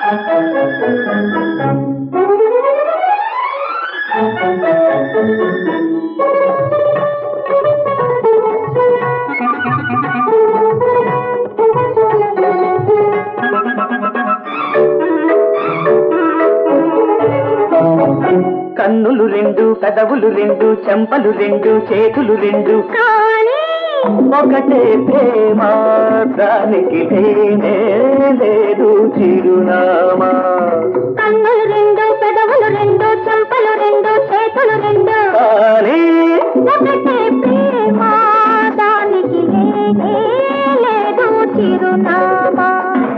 కన్నులు రెండు పెదవులు రెండు చెంపలు రెండు చేతులు రెండు కానీ ఒకటే ప్రేమ దానికి లేనే లేదు చిరునామా కన్నులు రెండు పెదవులు రెండు చెంపలు రెండు చేతులు రెండు కానీ ఒకటే ప్రేమ దానికి లేనే లేదు చిరునామా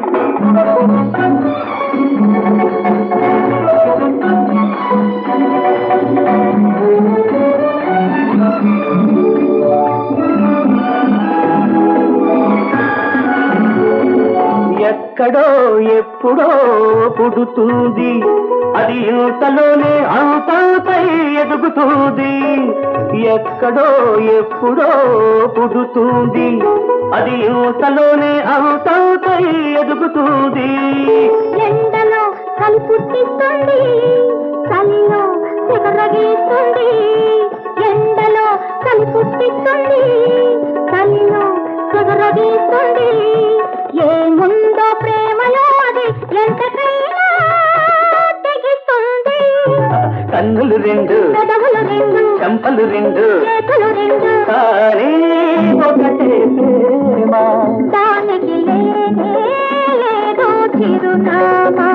ఎక్కడో ఎప్పుడో పుడుతుంది అది ఇంతలోనే అంతంపై ఎదుగుతుంది ఎక్కడో ఎప్పుడో పుడుతుంది అది ఇంతలోనే అంతంపై ఎదుగుతుంది ఎండలో కలి పుట్టిస్తుంది చలిలో సిగరగీస్తుంది ఎండలో కలి పుట్టిస్తుంది చలిలో సిగరగీస్తుంది ఏముందో ప్రేమలో అది ఎంతకైనా తెగిస్తుంది కన్నులు రెండు పెదవులు రెండు చెంపలు రెండు చేతులు రెండు కానీ ఒకటే ప్రేమ దానికి లేనే లేదు చిరునామా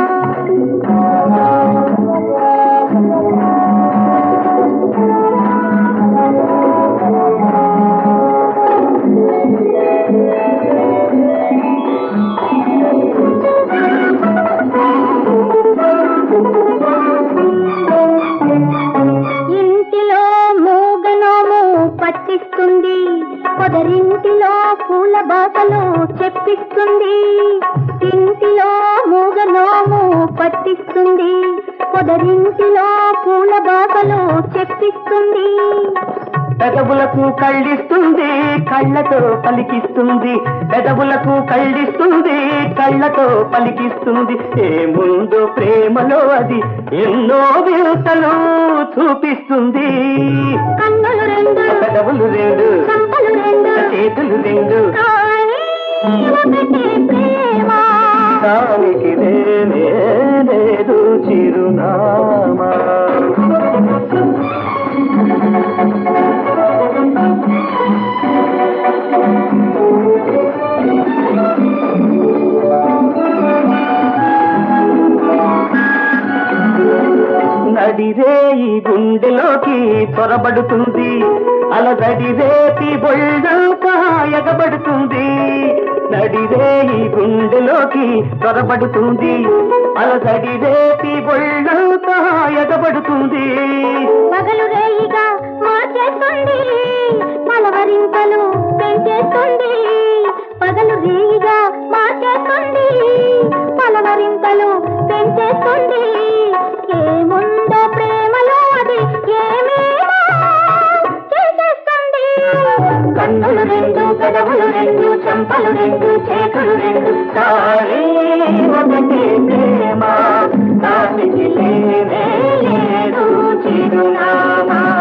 ఇంటిలో మూగనోము పట్టిస్తుంది పొదరింటిలో పూల బాసలు చెప్పిస్తుంది ఇంటిలో మూగనోము పట్టిస్తుంది పొదరింటిలో పూల బాసలు చెప్పిస్తుంది పెదవులకు కళ్ళిస్తుంది కళ్ళతో పలికిస్తుంది పెదవులకు కళ్ళిస్తుంది కళ్ళతో పలికిస్తుంది ఏముందో ప్రేమలో అది ఎన్నో వింతలు చూపిస్తుంది కన్నులు రెండు పెదవులు రెండు చంపలు రెండు చేతులు రెండు కానీ ఒకటే ప్రేమ దానికి లేనే లేదు చిరునామా నడిరే ఈ గుండెలోకి చొరబడుతుంది అలదడి రేపి బొళ్ళంతా ఎగబడుతుంది నడిరే ఈ గుండెలోకి చొరబడుతుంది అలదడి రేపి బొళ్ళంతా ఎగబడుతుంది పగలు రేయిగా మార్చేస్తుంది పలవరింతలు పెంచేస్తుంది పగలు రేయిగా మార్చేస్తుంది పలవరింతలు పెంచేస్తుంది ఏముందో ప్రేమలో అది ఏమేమో చేసేస్తుంది కన్నులు రెండు పెదవులు రెండు చెంపలు రెండు చేతులు రెండు కానీ ఒకటే ప్రేమ దానికి లేనే లేదు చిరునామా